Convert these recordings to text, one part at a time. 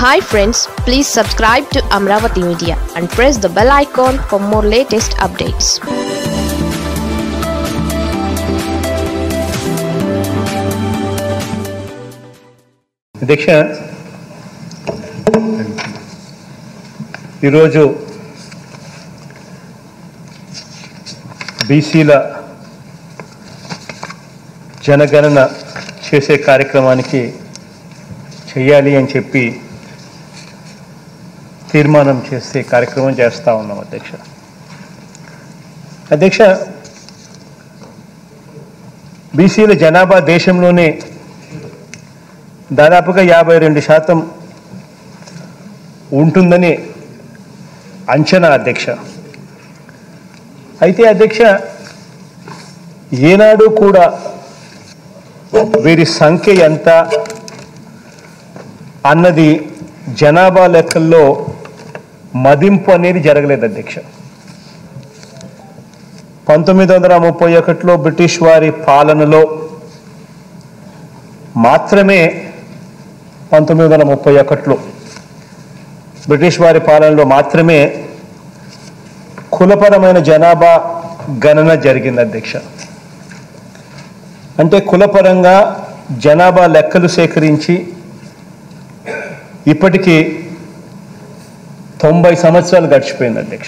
Hi friends please subscribe to Amaravati media and press the bell icon for more latest updates అధ్యక్ష ఈరోజు బీసీల జనగణన చేసే కార్యక్రమానికి చెయ్యాలి అని చెప్పి తీర్మానం చేసే కార్యక్రమం చేస్తూ ఉన్నాం అధ్యక్ష అధ్యక్ష బీసీల జనాభా దేశంలోనే దాదాపుగా యాభై రెండు శాతం ఉంటుందని అంచనా అధ్యక్ష అయితే అధ్యక్ష ఏనాడు కూడా వీరి సంఖ్య ఎంత అన్నది జనాభా లెక్కల్లో మదింపు అనేది జరగలేదు అధ్యక్ష పంతొమ్మిది వందల ముప్పై ఒకటిలో బ్రిటిష్ వారి పాలనలో మాత్రమే పంతొమ్మిది వందల ముప్పై ఒకటిలో బ్రిటిష్ వారి పాలనలో మాత్రమే కులపరమైన జనాభా గణన జరిగింది అధ్యక్ష అంటే కులపరంగా జనాభా లెక్కలు సేకరించి ఇప్పటికీ తొంభై సంవత్సరాలు గడిచిపోయింది అధ్యక్ష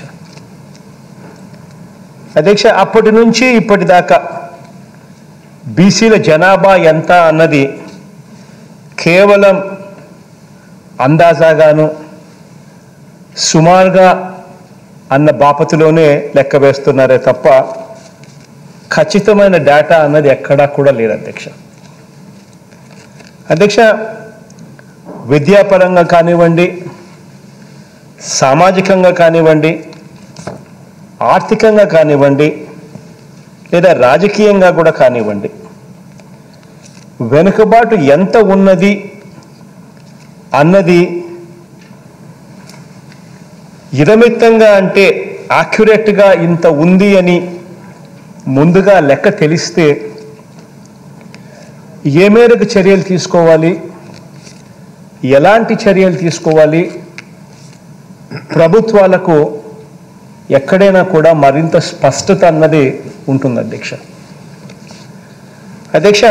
అధ్యక్ష అప్పటి నుంచి ఇప్పటిదాకా బీసీల జనాభా ఎంత అన్నది కేవలం అందాజాగాను సుమారుగా అన్న బాపతిలోనే లెక్క వేస్తున్నారే తప్ప ఖచ్చితమైన డేటా అన్నది ఎక్కడా కూడా లేదు అధ్యక్ష అధ్యక్ష విద్యాపరంగా కానివ్వండి సామాజికంగా కానివ్వండి ఆర్థికంగా కానివ్వండి లేదా రాజకీయంగా కూడా కానివ్వండి వెనుకబాటు ఎంత ఉన్నది అన్నది ఇదమిత్తంగా అంటే యాక్యురేట్గా ఇంత ఉంది అని ముందుగా లెక్క తెలిస్తే ఏ మేరకు చర్యలు తీసుకోవాలి ఎలాంటి చర్యలు తీసుకోవాలి ప్రభుత్వాలకు ఎక్కడైనా కూడా మరింత స్పష్టత అన్నది ఉంటుంది అధ్యక్ష అధ్యక్ష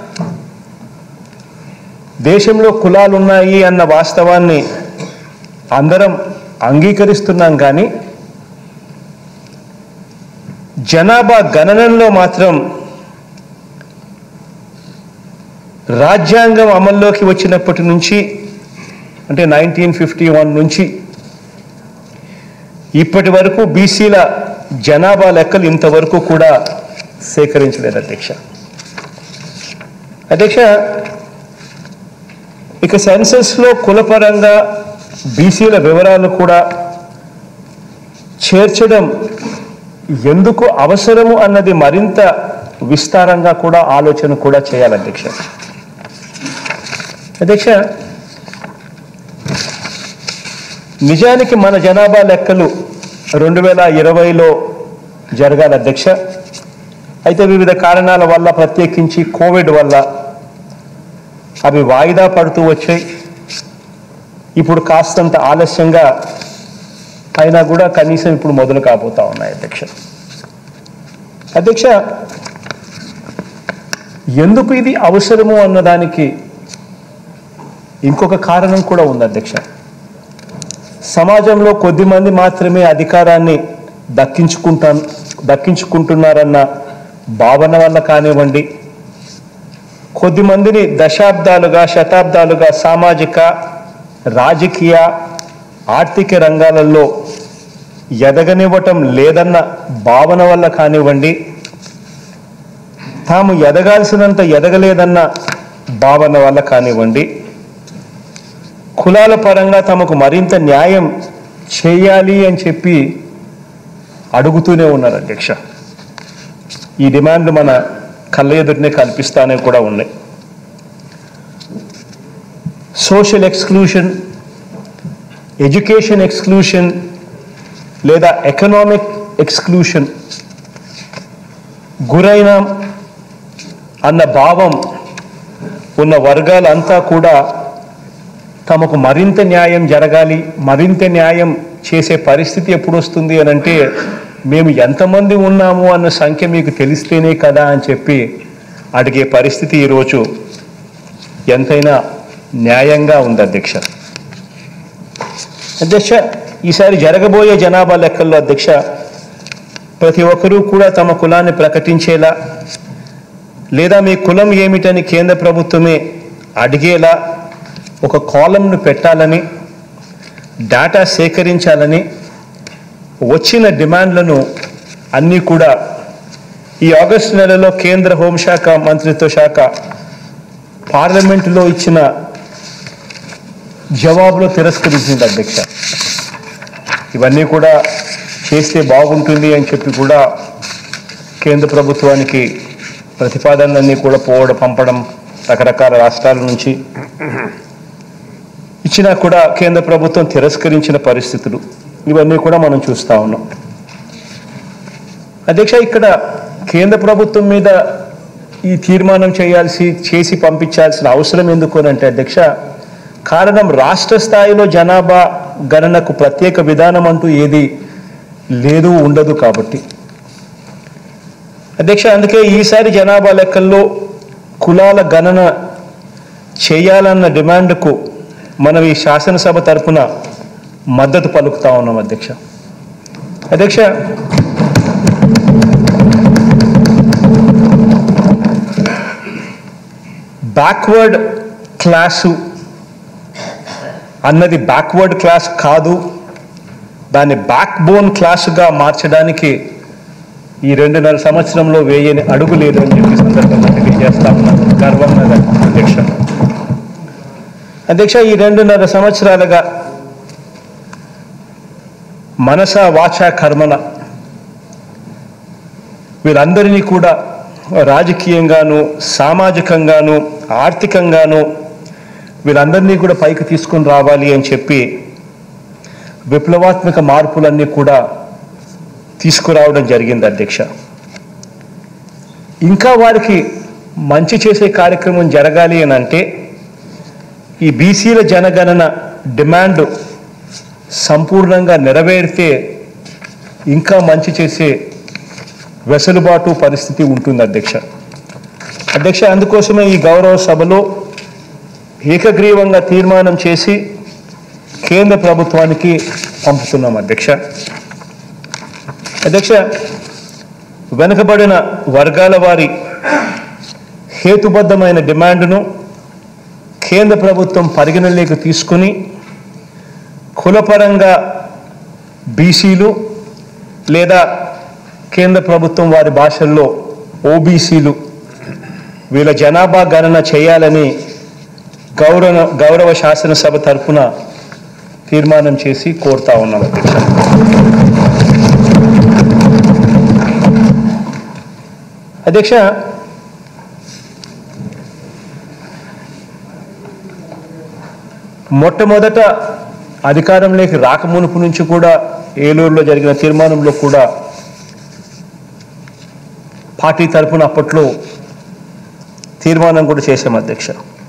దేశంలో కులాలు ఉన్నాయి అన్న వాస్తవాన్ని అందరం అంగీకరిస్తున్నాం కానీ జనాభా గణనంలో మాత్రం రాజ్యాంగం అమల్లోకి వచ్చినప్పటి నుంచి అంటే నైన్టీన్ ఫిఫ్టీ వన్ నుంచి ఇప్పటి వరకు బీసీల జనాభా లెక్కలు ఇంతవరకు కూడా సేకరించలేదు అధ్యక్ష అధ్యక్ష ఇక సెన్సస్లో కులపరంగా బీసీల వివరాలు కూడా చేర్చడం ఎందుకు అవసరము అన్నది మరింత విస్తారంగా కూడా ఆలోచన కూడా చేయాలి అధ్యక్ష అధ్యక్ష నిజానికి మన జనాభా లెక్కలు రెండు వేల ఇరవైలో జరగాలి అధ్యక్ష అయితే వివిధ కారణాల వల్ల ప్రత్యేకించి కోవిడ్ వల్ల అవి వాయిదా పడుతూ వచ్చాయి ఇప్పుడు కాస్తంత ఆలస్యంగా అయినా కూడా కనీసం ఇప్పుడు మొదలు కాబోతా ఉన్నాయి అధ్యక్ష అధ్యక్ష ఎందుకు ఇది అవసరము అన్నదానికి ఇంకొక కారణం కూడా ఉంది అధ్యక్ష సమాజంలో కొద్దిమంది మాత్రమే అధికారాన్ని దక్కించుకుంటా దక్కించుకుంటున్నారన్న భావన వల్ల కానివ్వండి కొద్దిమందిని దశాబ్దాలుగా శతాబ్దాలుగా సామాజిక రాజకీయ ఆర్థిక రంగాలలో ఎదగనివ్వటం లేదన్న భావన వల్ల కానివ్వండి తాము ఎదగాల్సినంత ఎదగలేదన్న భావన వల్ల కానివ్వండి కులాల పరంగా తమకు మరింత న్యాయం చేయాలి అని చెప్పి అడుగుతూనే ఉన్నారు అధ్యక్ష ఈ డిమాండ్లు మన కళ్ళ ఎదుటినే కల్పిస్తానే కూడా ఉన్నాయి సోషల్ ఎక్స్క్లూషన్ ఎడ్యుకేషన్ ఎక్స్క్లూషన్ లేదా ఎకనామిక్ ఎక్స్క్లూషన్ గురైన అన్న భావం ఉన్న వర్గాలంతా కూడా తమకు మరింత న్యాయం జరగాలి మరింత న్యాయం చేసే పరిస్థితి ఎప్పుడు వస్తుంది అని అంటే మేము ఎంతమంది ఉన్నాము అన్న సంఖ్య మీకు తెలిస్తేనే కదా అని చెప్పి అడిగే పరిస్థితి ఈరోజు ఎంతైనా న్యాయంగా ఉంది అధ్యక్ష అధ్యక్ష ఈసారి జరగబోయే జనాభా లెక్కల్లో అధ్యక్ష ప్రతి ఒక్కరూ కూడా తమ కులాన్ని ప్రకటించేలా లేదా మీ కులం ఏమిటని కేంద్ర ప్రభుత్వమే అడిగేలా ఒక కాలంను పెట్టాలని డేటా సేకరించాలని వచ్చిన డిమాండ్లను అన్నీ కూడా ఈ ఆగస్టు నెలలో కేంద్ర హోంశాఖ మంత్రిత్వ శాఖ పార్లమెంటులో ఇచ్చిన జవాబులో తిరస్కరించింది అధ్యక్ష ఇవన్నీ కూడా చేస్తే బాగుంటుంది అని చెప్పి కూడా కేంద్ర ప్రభుత్వానికి ప్రతిపాదనలన్నీ కూడా పోవడం పంపడం రకరకాల రాష్ట్రాల నుంచి ఇచ్చినా కూడా కేంద్ర ప్రభుత్వం తిరస్కరించిన పరిస్థితులు ఇవన్నీ కూడా మనం చూస్తా ఉన్నాం అధ్యక్ష ఇక్కడ కేంద్ర ప్రభుత్వం మీద ఈ తీర్మానం చేయాల్సి చేసి పంపించాల్సిన అవసరం ఎందుకు అని అంటే అధ్యక్ష కారణం రాష్ట్ర స్థాయిలో జనాభా గణనకు ప్రత్యేక విధానం అంటూ ఏది లేదు ఉండదు కాబట్టి అధ్యక్ష అందుకే ఈసారి జనాభా లెక్కల్లో కులాల గణన చేయాలన్న డిమాండ్కు మనం ఈ శాసనసభ తరపున మద్దతు పలుకుతా ఉన్నాం అధ్యక్ష అధ్యక్ష బ్యాక్వర్డ్ క్లాసు అన్నది బ్యాక్వర్డ్ క్లాస్ కాదు దాన్ని బ్యాక్ బోన్ క్లాసుగా మార్చడానికి ఈ రెండున్నర సంవత్సరంలో వేయని అడుగు లేదు అని చెప్పి సందర్భంగా తెలియజేస్తా ఉన్నాను గర్వంగా అధ్యక్ష అధ్యక్ష ఈ రెండున్నర సంవత్సరాలుగా మనస వాచ కర్మన వీళ్ళందరినీ కూడా రాజకీయంగాను సామాజికంగాను ఆర్థికంగాను వీళ్ళందరినీ కూడా పైకి తీసుకొని రావాలి అని చెప్పి విప్లవాత్మక మార్పులన్నీ కూడా తీసుకురావడం జరిగింది అధ్యక్ష ఇంకా వారికి మంచి చేసే కార్యక్రమం జరగాలి అని అంటే ఈ బీసీల జనగణన డిమాండ్ సంపూర్ణంగా నెరవేరితే ఇంకా మంచి చేసే వెసులుబాటు పరిస్థితి ఉంటుంది అధ్యక్ష అధ్యక్ష అందుకోసమే ఈ గౌరవ సభలో ఏకగ్రీవంగా తీర్మానం చేసి కేంద్ర ప్రభుత్వానికి పంపుతున్నాం అధ్యక్ష అధ్యక్ష వెనుకబడిన వర్గాల వారి హేతుబద్ధమైన డిమాండ్ను కేంద్ర ప్రభుత్వం పరిగణలోకి తీసుకుని కులపరంగా బీసీలు లేదా కేంద్ర ప్రభుత్వం వారి భాషల్లో ఓబీసీలు వీళ్ళ జనాభా గణన చేయాలని గౌరవ గౌరవ శాసనసభ తరఫున తీర్మానం చేసి కోరుతా ఉన్నాం అధ్యక్ష అధ్యక్ష మొట్టమొదట అధికారంలోకి రాకమునుపు నుంచి కూడా ఏలూరులో జరిగిన తీర్మానంలో కూడా పార్టీ తరఫున అప్పట్లో తీర్మానం కూడా చేశాం అధ్యక్ష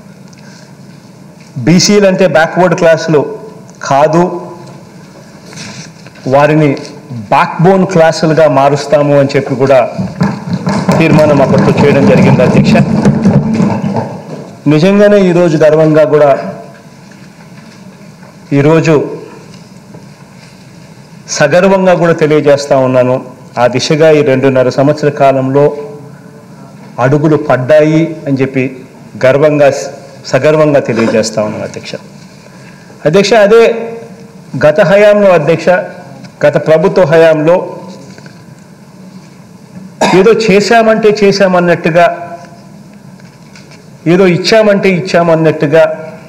బీసీలు అంటే బ్యాక్వర్డ్ క్లాసులు కాదు వారిని బ్యాక్ బోన్ క్లాసులుగా మారుస్తాము అని చెప్పి కూడా తీర్మానం అప్పట్లో చేయడం జరిగింది అధ్యక్ష నిజంగానే ఈరోజు గర్వంగా కూడా ఈరోజు సగర్వంగా కూడా తెలియజేస్తా ఉన్నాను ఆ దిశగా ఈ రెండున్నర సంవత్సర కాలంలో అడుగులు పడ్డాయి అని చెప్పి గర్వంగా సగర్వంగా తెలియజేస్తా ఉన్నాను అధ్యక్ష అధ్యక్ష అదే గత హయాంలో అధ్యక్ష గత ప్రభుత్వ హయాంలో ఏదో చేశామంటే చేశామన్నట్టుగా ఏదో ఇచ్చామంటే ఇచ్చామన్నట్టుగా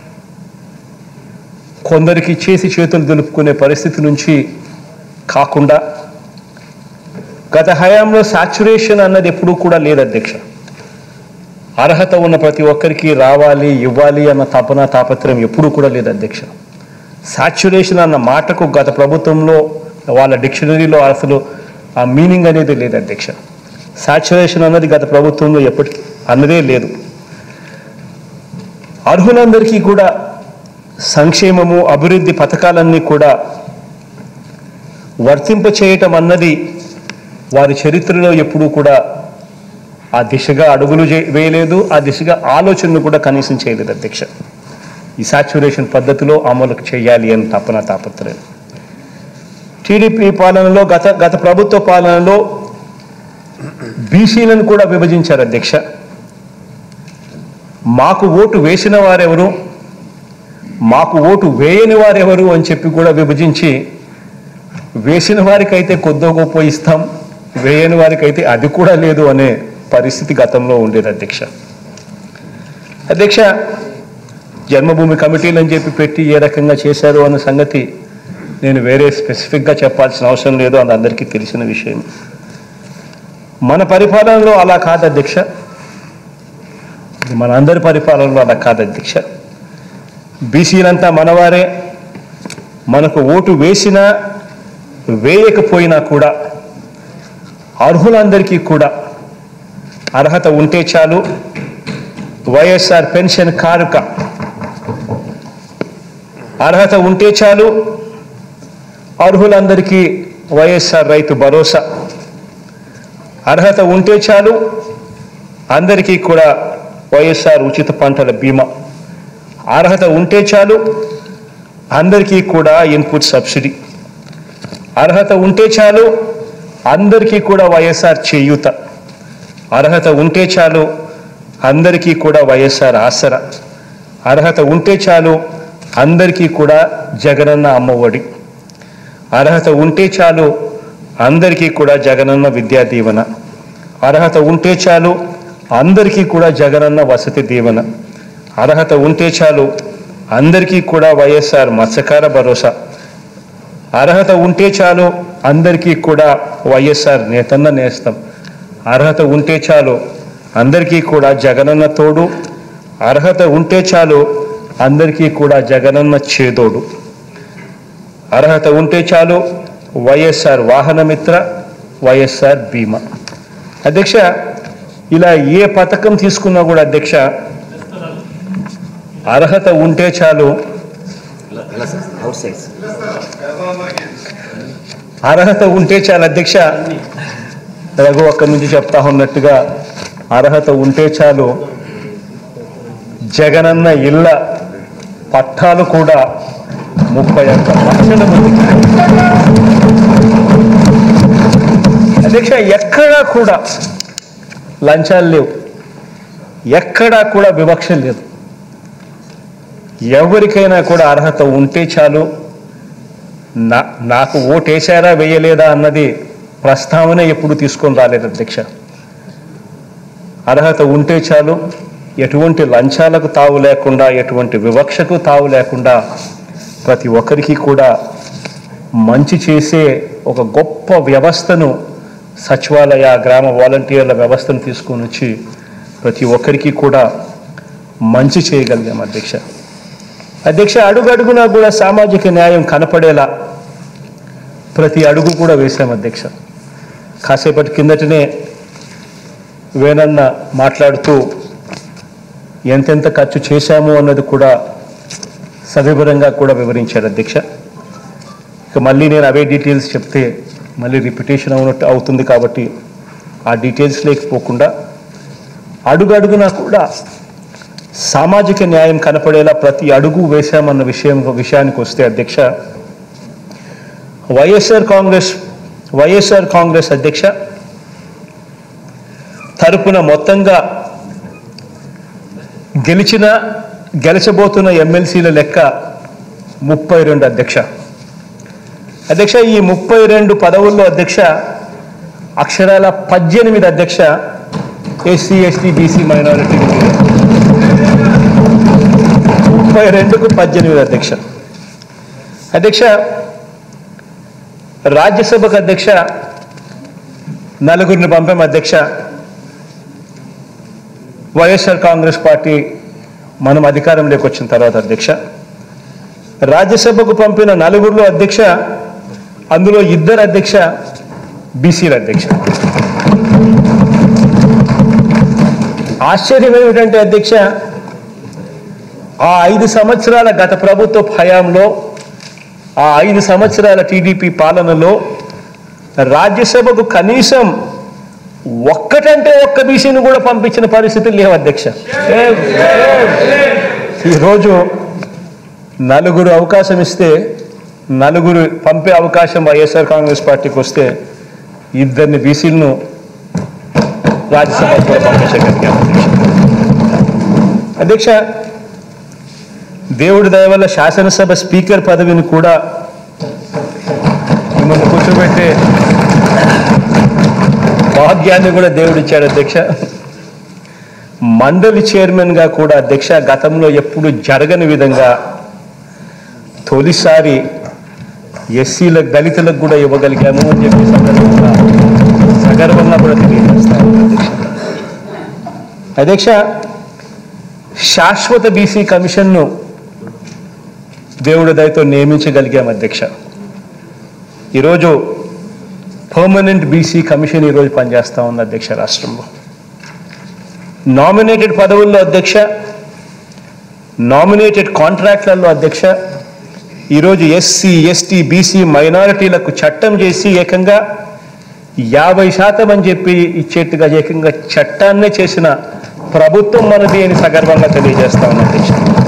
కొందరికి చేసి చేతులు దులుపుకునే పరిస్థితి నుంచి కాకుండా గత హయాంలో సాచురేషన్ అన్నది ఎప్పుడూ కూడా లేదు అధ్యక్ష అర్హత ఉన్న ప్రతి ఒక్కరికి రావాలి ఇవ్వాలి అన్న తపన తాపత్రయం ఎప్పుడూ కూడా లేదు అధ్యక్ష సాచురేషన్ అన్న మాటకు గత ప్రభుత్వంలో వాళ్ళ డిక్షనరీలో అసలు ఆ మీనింగ్ అనేది లేదు అధ్యక్ష సాచురేషన్ అన్నది గత ప్రభుత్వంలో ఎప్పటి అన్నదే లేదు అర్హులందరికీ కూడా సంక్షేమము అభివృద్ధి పథకాలన్నీ కూడా వర్తింప చేయటం అన్నది వారి చరిత్రలో ఎప్పుడూ కూడా ఆ దిశగా అడుగులు చే- వేయలేదు ఆ దిశగా ఆలోచనలు కూడా కనీసం చేయలేదు అధ్యక్ష ఈ సాచ్యురేషన్ పద్ధతిలో అమలు చేయాలి అని తపన తాపత్రయం టీడీపీ పాలనలో గత గత ప్రభుత్వ పాలనలో బీసీలను కూడా విభజించారు అధ్యక్ష మాకు ఓటు వేసిన వారెవరు మాకు ఓటు వేయని వారెవరు అని చెప్పి కూడా విభజించి వేసిన వారికైతే కొద్దో గొప్ప ఇస్తాం వేయని వారికైతే అది కూడా లేదు అనే పరిస్థితి గతంలో ఉండేది అధ్యక్ష అధ్యక్ష జన్మభూమి కమిటీలు అని చెప్పి పెట్టి ఏ రకంగా చేశారు అన్న సంగతి నేను వేరే స్పెసిఫిక్గా చెప్పాల్సిన అవసరం లేదు అది అందరికీ తెలిసిన విషయం మన పరిపాలనలో అలా కాదు అధ్యక్ష మన అందరి పరిపాలనలో అలా కాదు అధ్యక్ష బీసీలంతా మనవారే మనకు ఓటు వేసినా వేయకపోయినా కూడా అర్హులందరికీ కూడా అర్హత ఉంటే చాలు వైఎస్ఆర్ పెన్షన్ కానుక అర్హత ఉంటే చాలు అర్హులందరికీ వైఎస్ఆర్ రైతు భరోసా అర్హత ఉంటే చాలు అందరికీ కూడా వైఎస్ఆర్ ఉచిత పంటల బీమా అర్హత ఉంటే చాలు అందరికీ కూడా ఇన్పుట్ సబ్సిడీ అర్హత ఉంటే చాలు అందరికీ కూడా వైఎస్ఆర్ చేయూత అర్హత ఉంటే చాలు అందరికీ కూడా వైఎస్ఆర్ ఆసరా అర్హత ఉంటే చాలు అందరికీ కూడా జగనన్న అమ్మఒడి అర్హత ఉంటే చాలు అందరికీ కూడా జగనన్న విద్యా దీవెన అర్హత ఉంటే చాలు అందరికీ కూడా జగనన్న వసతి దీవెన అర్హత ఉంటే చాలు అందరికీ కూడా వైఎస్ఆర్ మత్స్యకార భరోసా అర్హత ఉంటే చాలు అందరికీ కూడా వైఎస్ఆర్ నేతన్న నేస్తం అర్హత ఉంటే చాలు అందరికీ కూడా జగనన్న తోడు అర్హత ఉంటే చాలు అందరికీ కూడా జగనన్న చేదోడు అర్హత ఉంటే చాలు వైఎస్ఆర్ వాహనమిత్ర వైఎస్ఆర్ బీమా అధ్యక్ష ఇలా ఏ పథకం తీసుకున్నా కూడా అధ్యక్ష అర్హత ఉంటే చాలు అవుట్ సైడ్ అర్హత ఉంటే చాలు అధ్యక్ష రఘు అక్కడి నుంచి చెప్తా ఉన్నట్టుగా అర్హత ఉంటే చాలు జగనన్న ఇళ్ళ పట్టాలు కూడా ముప్పై ఒక్క లక్షల మందికి అధ్యక్ష ఎక్కడా కూడా లంచాలు లేవు ఎక్కడా కూడా వివక్ష లేదు ఎవరికైనా కూడా అర్హత ఉంటే చాలు నా నాకు ఓటేశారా వేయలేదా అన్నది ప్రస్తావన ఎప్పుడు తీసుకొని రాలేదు అధ్యక్ష అర్హత ఉంటే చాలు ఎటువంటి లంచాలకు తావు లేకుండా ఎటువంటి వివక్షకు తావు లేకుండా ప్రతి ఒక్కరికి కూడా మంచి చేసే ఒక గొప్ప వ్యవస్థను సచివాలయ గ్రామ వాలంటీర్ల వ్యవస్థను తీసుకొని వచ్చి ప్రతి ఒక్కరికి కూడా మంచి చేయగలిగాం అధ్యక్ష అధ్యక్ష అడుగడుగునా కూడా సామాజిక న్యాయం కనపడేలా ప్రతి అడుగు కూడా వేశాం అధ్యక్ష కాసేపటి కిందటనే వేనన్న మాట్లాడుతూ ఎంతెంత ఖర్చు చేశాము అన్నది కూడా సవివరంగా కూడా వివరించారు అధ్యక్ష ఇక మళ్ళీ నేను అవే డీటెయిల్స్ చెప్తే మళ్ళీ రిపిటేషన్ అవునట్టు అవుతుంది కాబట్టి ఆ డీటెయిల్స్ లేకపోకుండా అడుగడుగునా కూడా సామాజిక న్యాయం కనపడేలా ప్రతి అడుగు వేశామన్న విషయం విషయానికి వస్తే అధ్యక్ష వైఎస్ఆర్ కాంగ్రెస్ వైఎస్ఆర్ కాంగ్రెస్ అధ్యక్ష తరపున మొత్తంగా గెలిచిన గెలిచబోతున్న ఎమ్మెల్సీల లెక్క ముప్పై రెండు అధ్యక్ష అధ్యక్ష ఈ ముప్పై రెండు పదవుల్లో అధ్యక్ష అక్షరాల పద్దెనిమిది అధ్యక్ష ఎస్సీ ఎస్టీ బీసీ మైనారిటీ ముప్పై రెండుకు పద్దెనిమిది అధ్యక్ష అధ్యక్ష రాజ్యసభకు అధ్యక్ష నలుగురిని పంపాం అధ్యక్ష వైఎస్ఆర్ కాంగ్రెస్ పార్టీ మనం అధికారంలోకి వచ్చిన తర్వాత అధ్యక్ష రాజ్యసభకు పంపిన నలుగురిలో అధ్యక్ష అందులో ఇద్దరు అధ్యక్ష బీసీల అధ్యక్ష ఆశ్చర్యం ఏమిటంటే అధ్యక్ష ఆ ఐదు సంవత్సరాల గత ప్రభుత్వ హయాంలో ఆ ఐదు సంవత్సరాల టీడీపీ పాలనలో రాజ్యసభకు కనీసం ఒక్కటంటే ఒక్క బీసీని కూడా పంపించిన పరిస్థితులు లేవు అధ్యక్ష లేవు, లేవు. ఈరోజు నలుగురు అవకాశం ఇస్తే నలుగురు పంపే అవకాశం వైఎస్ఆర్ కాంగ్రెస్ పార్టీకి వస్తే ఇద్దరిని బీసీలను రాజ్యసభకు కూడా పంపించగలిగాం అధ్యక్ష దేవుడి దయ వల్ల శాసనసభ స్పీకర్ పదవిని కూడా మిమ్మల్ని కూర్చోబెట్టే భాగ్యాన్ని కూడా దేవుడు ఇచ్చాడు అధ్యక్ష మండలి చైర్మన్గా కూడా అధ్యక్ష గతంలో ఎప్పుడు జరగని విధంగా తొలిసారి ఎస్సీలకు దళితులకు కూడా ఇవ్వగలిగాము అని చెప్పి సందర్భంగా సగర్వంగా కూడా తెలియజేస్తాను అధ్యక్ష అధ్యక్ష శాశ్వత బీసీ కమిషన్ను దేవుడి దయతో నియమించగలిగాం అధ్యక్ష ఈరోజు పర్మనెంట్ బీసీ కమిషన్ ఈరోజు పనిచేస్తా ఉంది అధ్యక్ష రాష్ట్రంలో నామినేటెడ్ పదవుల్లో అధ్యక్ష నామినేటెడ్ కాంట్రాక్ట్లలో అధ్యక్ష ఈరోజు ఎస్సీ ఎస్టీ బీసీ మైనారిటీలకు చట్టం చేసి ఏకంగా యాభై శాతం అని చెప్పి ఇచ్చేట్టుగా ఏకంగా చట్టాన్నే చేసిన ప్రభుత్వం మనది అని సగర్వంగా తెలియజేస్తా ఉన్నాం అధ్యక్ష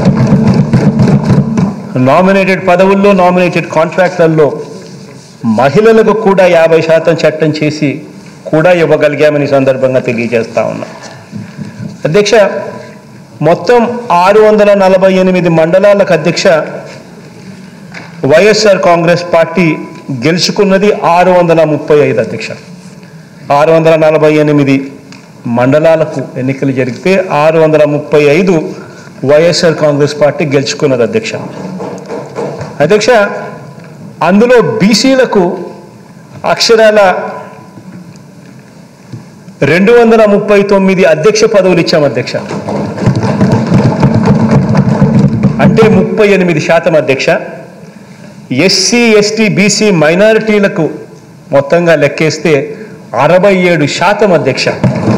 నామినేటెడ్ పదవుల్లో నామినేటెడ్ కాంట్రాక్ట్లలో మహిళలకు కూడా యాభై శాతం చట్టం చేసి కూడా ఇవ్వగలిగామని సందర్భంగా తెలియజేస్తా ఉన్నాం అధ్యక్ష మొత్తం ఆరు వందల నలభై ఎనిమిది మండలాలకు అధ్యక్ష వైఎస్ఆర్ కాంగ్రెస్ పార్టీ గెలుచుకున్నది ఆరు వందల ముప్పై ఐదు అధ్యక్ష ఆరు వందల నలభై ఎనిమిది మండలాలకు ఎన్నికలు జరిగితే ఆరు వందల ముప్పై ఐదు వైఎస్ఆర్ కాంగ్రెస్ పార్టీ గెలుచుకున్నది అధ్యక్ష అధ్యక్ష అందులో బీసీలకు అక్షరాల రెండు వందల ముప్పై తొమ్మిది అధ్యక్ష పదవులు ఇచ్చాం అధ్యక్ష అంటే ముప్పై ఎనిమిది శాతం అధ్యక్ష ఎస్సీ ఎస్టీ బీసీ మైనారిటీలకు మొత్తంగా లెక్కేస్తే అరవై ఏడు శాతం అధ్యక్ష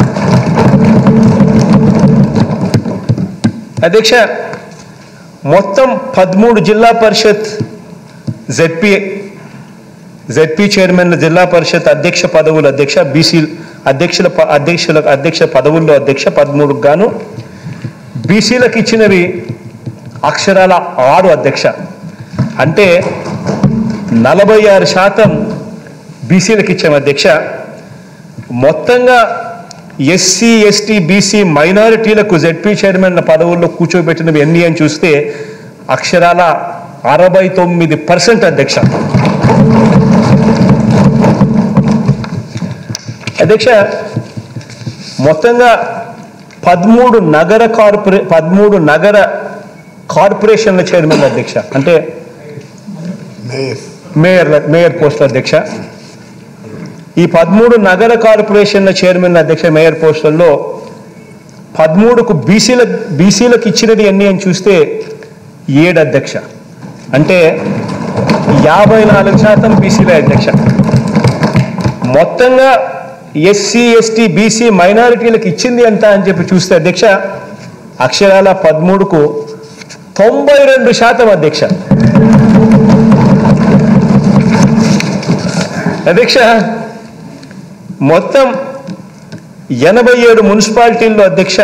అధ్యక్ష మొత్తం పదమూడు జిల్లా పరిషత్ జెడ్పీ జెడ్పీ చైర్మన్ జిల్లా పరిషత్ అధ్యక్ష పదవులు అధ్యక్ష బీసీ అధ్యక్షుల ప- అధ్యక్షుల అధ్యక్ష పదవుల్లో అధ్యక్ష పదమూడుకు గాను బీసీలకు ఇచ్చినవి అక్షరాల ఆరు అధ్యక్ష అంటే నలభై ఆరు శాతం బీసీలకు ఇచ్చాం అధ్యక్ష మొత్తంగా ఎస్సీ ఎస్టీ బీసీ మైనారిటీలకు జెడ్పీ చైర్మన్ పదవుల్లో కూర్చోబెట్టినవి ఎన్ని అని చూస్తే అక్షరాల అరవై తొమ్మిది పర్సెంట్ అధ్యక్ష అధ్యక్ష మొత్తంగా పదమూడు నగర కార్పొరే పదమూడు నగర కార్పొరేషన్ల చైర్మన్ అధ్యక్ష అంటే మేయర్ మేయర్ పోస్ట్ అధ్యక్ష ఈ పదమూడు నగర కార్పొరేషన్ల చైర్మన్ అధ్యక్ష మేయర్ పోస్టుల్లో పదమూడుకు బీసీల బీసీలకు ఇచ్చినది ఎన్ని అని చూస్తే ఏడు అధ్యక్ష అంటే యాభై నాలుగు శాతం బీసీల అధ్యక్ష మొత్తంగా ఎస్సీ ఎస్టీ బీసీ మైనారిటీలకు ఇచ్చింది ఎంత అని చెప్పి చూస్తే అధ్యక్ష అక్షరాల పదమూడుకు తొంభై రెండు శాతం అధ్యక్ష అధ్యక్ష మొత్తం ఎనభై ఏడు మున్సిపాలిటీల్లో అధ్యక్ష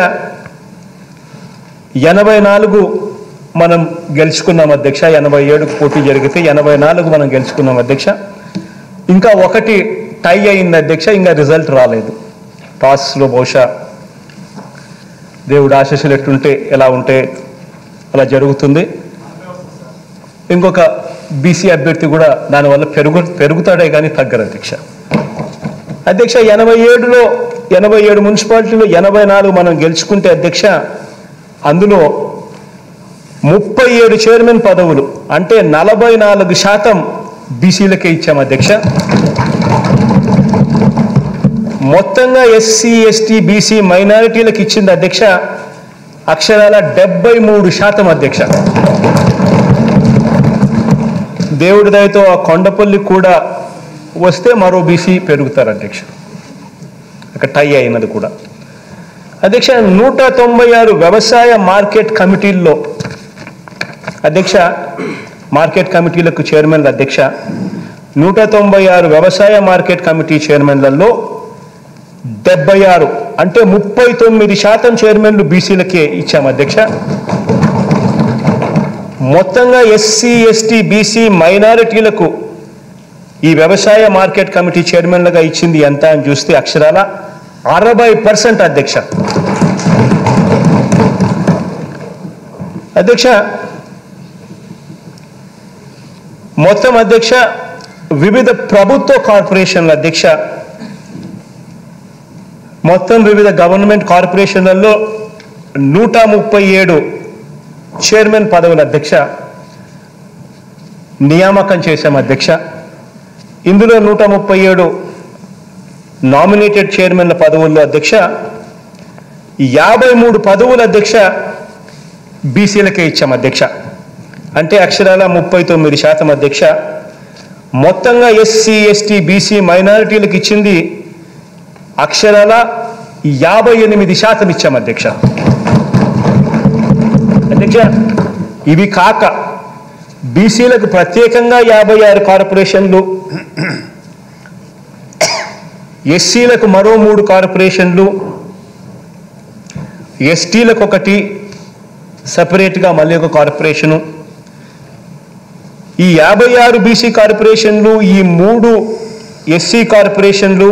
ఎనభై నాలుగు మనం గెలుచుకున్నాం అధ్యక్ష ఎనభై ఏడుకు పోటీ జరిగితే ఎనభై నాలుగు మనం గెలుచుకున్నాం అధ్యక్ష ఇంకా ఒకటి టై అయింది అధ్యక్ష ఇంకా రిజల్ట్ రాలేదు టాస్లో బహుశా దేవుడు ఆశీస్సులు ఎట్టుంటే ఎలా ఉంటే అలా జరుగుతుంది ఇంకొక బీసీ అభ్యర్థి కూడా దానివల్ల పెరుగు పెరుగుతాడే కానీ తగ్గరు అధ్యక్ష అధ్యక్ష ఎనభై ఏడులో ఎనభై ఏడు మున్సిపాలిటీలో ఎనభై నాలుగు మనం గెలుచుకుంటే అధ్యక్ష అందులో ముప్పై ఏడు చైర్మన్ పదవులు అంటే నలభై నాలుగు శాతం బీసీలకే ఇచ్చాం అధ్యక్ష మొత్తంగా ఎస్సీ ఎస్టీ బీసీ మైనారిటీలకు ఇచ్చింది అధ్యక్ష అక్షరాల డెబ్బై మూడు శాతం అధ్యక్ష దేవుడి దయతో ఆ కొండపల్లి కూడా వస్తే మరో బీసీ పెరుగుతారు అధ్యక్ష అక్కడ టై అయినది కూడా అధ్యక్ష నూట తొంభై ఆరు వ్యవసాయ మార్కెట్ కమిటీల్లో అధ్యక్ష మార్కెట్ కమిటీలకు చైర్మన్ల అధ్యక్ష నూట తొంభై ఆరు వ్యవసాయ మార్కెట్ కమిటీ చైర్మన్లలో డెబ్బై ఆరు అంటే ముప్పై తొమ్మిది శాతం చైర్మన్లు బీసీలకే ఇచ్చాం అధ్యక్ష మొత్తంగా ఎస్సీ ఎస్టీ బీసీ మైనారిటీలకు ఈ వ్యవసాయ మార్కెట్ కమిటీ చైర్మన్లుగా ఇచ్చింది ఎంత అని చూస్తే అక్షరాల అరవై పర్సెంట్ అధ్యక్ష అధ్యక్ష మొత్తం అధ్యక్ష వివిధ ప్రభుత్వ కార్పొరేషన్ల అధ్యక్ష మొత్తం వివిధ గవర్నమెంట్ కార్పొరేషన్లలో నూట ముప్పై ఏడు చైర్మన్ పదవుల అధ్యక్ష నియామకం చేశాం అధ్యక్ష ఇందులో నూట ముప్పై ఏడు నామినేటెడ్ చైర్మన్ల పదవుల్లో అధ్యక్ష యాభై మూడు పదవుల అధ్యక్ష బీసీలకే ఇచ్చాం అధ్యక్ష అంటే అక్షరాల ముప్పై తొమ్మిది శాతం అధ్యక్ష మొత్తంగా ఎస్సీ ఎస్టీ బీసీ మైనారిటీలకు ఇచ్చింది అక్షరాల యాభై ఎనిమిది శాతం ఇచ్చాం అధ్యక్ష అధ్యక్ష ఇవి కాక బీసీలకు ప్రత్యేకంగా యాభై ఆరు కార్పొరేషన్లు ఎస్సీలకు మరో మూడు కార్పొరేషన్లు ఎస్టీలకు ఒకటి సపరేట్గా మళ్ళీ ఒక కార్పొరేషను ఈ యాభై ఆరు బీసీ కార్పొరేషన్లు ఈ మూడు ఎస్సీ కార్పొరేషన్లు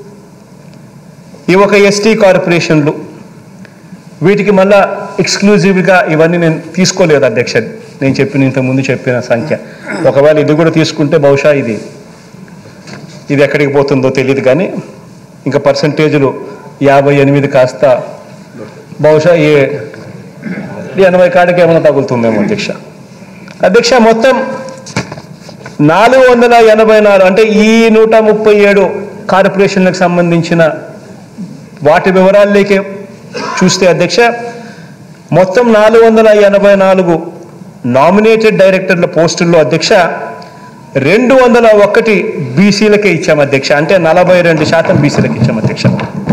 ఈ ఒక ఎస్టీ కార్పొరేషన్లు వీటికి మళ్ళా ఎక్స్క్లూజివ్గా ఇవన్నీ నేను తీసుకోలేదు అధ్యక్ష నేను చెప్పిన ఇంతకుముందు చెప్పిన సంఖ్య ఒకవేళ ఇది కూడా తీసుకుంటే బహుశా ఇది ఇది ఎక్కడికి పోతుందో తెలియదు కానీ ఇంకా పర్సంటేజులు యాభై ఎనిమిది కాస్త బహుశా ఏ ఎనభై కాడికి ఏమైనా తగులుతుందేమో అధ్యక్ష అధ్యక్ష మొత్తం నాలుగు వందల ఎనభై నాలుగు అంటే ఈ నూట ముప్పై ఏడు కార్పొరేషన్లకు సంబంధించిన వాటి వివరాల్లోకి చూస్తే అధ్యక్ష మొత్తం నాలుగు వందల ఎనభై నాలుగు నామినేటెడ్ డైరెక్టర్ల పోస్టుల్లో అధ్యక్ష రెండు వందల ఒకటి బీసీలకే ఇచ్చాం అధ్యక్ష అంటే నలభై రెండు శాతం బీసీలకు ఇచ్చాం అధ్యక్ష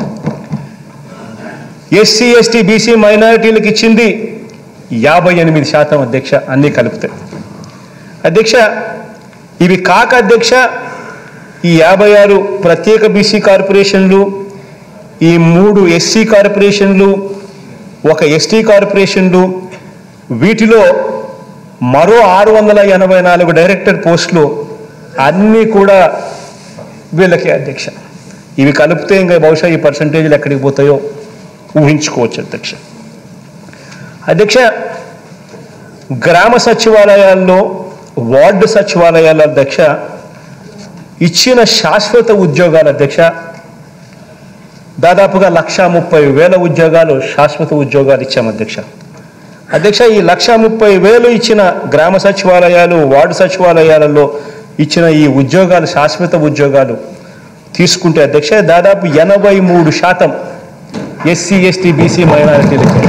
ఎస్సీ ఎస్టీ బీసీ మైనారిటీలకు ఇచ్చింది యాభై ఎనిమిది శాతం అధ్యక్ష అన్నీ కలిపితే అధ్యక్ష ఇవి కాక అధ్యక్ష ఈ యాభై ఆరు ప్రత్యేక బీసీ కార్పొరేషన్లు ఈ మూడు ఎస్సీ కార్పొరేషన్లు ఒక ఎస్టీ కార్పొరేషన్లు వీటిలో మరో ఆరు వందల ఎనభై నాలుగు డైరెక్టర్ పోస్టులు అన్నీ కూడా వీళ్ళకే అధ్యక్ష ఇవి కలిపితే ఇంకా బహుశా ఈ పర్సంటేజ్లు ఎక్కడికి పోతాయో ఊహించుకోవచ్చు అధ్యక్ష అధ్యక్ష గ్రామ సచివాలయాల్లో వార్డు సచివాలయాల అధ్యక్ష ఇచ్చిన శాశ్వత ఉద్యోగాల అధ్యక్ష దాదాపుగా లక్ష ముప్పై వేల ఉద్యోగాలు శాశ్వత ఉద్యోగాలు ఇచ్చాం అధ్యక్ష అధ్యక్ష ఈ లక్ష ముప్పై వేలు ఇచ్చిన గ్రామ సచివాలయాలు వార్డు సచివాలయాలలో ఇచ్చిన ఈ ఉద్యోగాలు శాశ్వత ఉద్యోగాలు తీసుకుంటే అధ్యక్ష దాదాపు ఎనభై మూడు శాతం ఎస్సీ ఎస్టీ బీసీ మైనారిటీలకి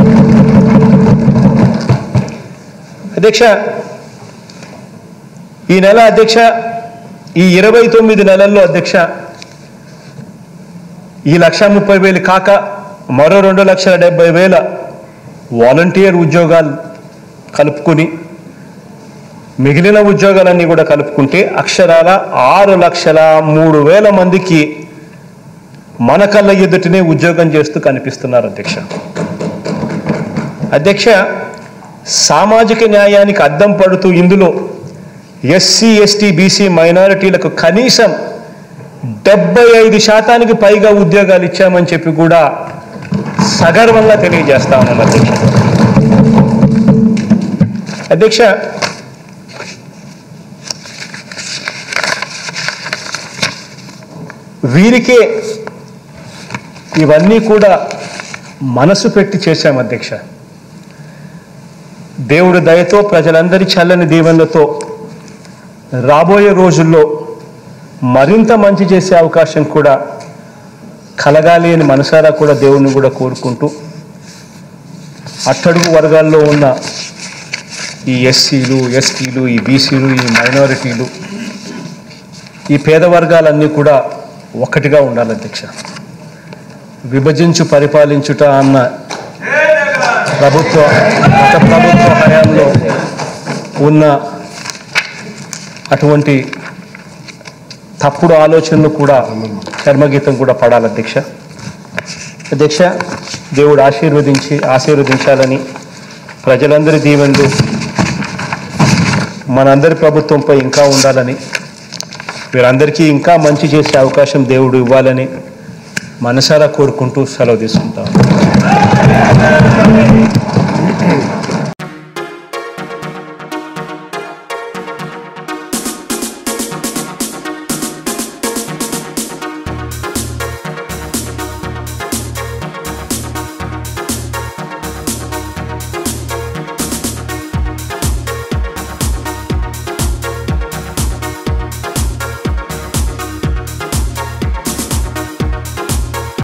అధ్యక్ష ఈ నెల అధ్యక్ష ఈ ఇరవై తొమ్మిది నెలల్లో అధ్యక్ష ఈ లక్ష ముప్పై వేలు కాక మరో రెండు లక్షల డెబ్బై వేల వాలంటీర్ ఉద్యోగాలు కలుపుకొని మిగిలిన ఉద్యోగాలన్నీ కూడా కలుపుకుంటే అక్షరాల ఆరు లక్షల మూడు వేల మందికి మన కళ్ళ ఎదుటనే ఉద్యోగం చేస్తూ కనిపిస్తున్నారు అధ్యక్ష అధ్యక్ష సామాజిక న్యాయానికి అద్దం పడుతూ ఇందులో ఎస్సీ ఎస్టీ బీసీ మైనారిటీలకు కనీసం డెబ్బై ఐదు శాతానికి పైగా ఉద్యోగాలు ఇచ్చామని చెప్పి కూడా సగర్వంగా తెలియజేస్తా ఉన్నాను అధ్యక్ష అధ్యక్ష వీరికే ఇవన్నీ కూడా మనసు పెట్టి చేశాం అధ్యక్ష దేవుడి దయతో ప్రజలందరి చల్లని దీవెనలతో రాబోయే రోజుల్లో మరింత మంచి చేసే అవకాశం కూడా కలగాలి అని మనసారా కూడా దేవుణ్ణి కూడా కోరుకుంటూ అట్టడుగు వర్గాల్లో ఉన్న ఈ ఎస్సీలు ఎస్టీలు ఈ బీసీలు ఈ మైనారిటీలు ఈ పేద వర్గాలన్నీ కూడా ఒకటిగా ఉండాలి అధ్యక్ష విభజించు పరిపాలించుట అన్న ప్రభుత్వ గత ప్రభుత్వ హయాంలో ఉన్న అటువంటి తప్పుడు ఆలోచనలు కూడా చర్మగీతం కూడా పడాలి అధ్యక్ష అధ్యక్ష దేవుడు ఆశీర్వదించి ఆశీర్వదించాలని ప్రజలందరి దీవెనలు మనందరి ప్రభుత్వంపై ఇంకా ఉండాలని వీరందరికీ ఇంకా మంచి చేసే అవకాశం దేవుడు ఇవ్వాలని మనసారా కోరుకుంటూ సెలవు తీసుకుంటాం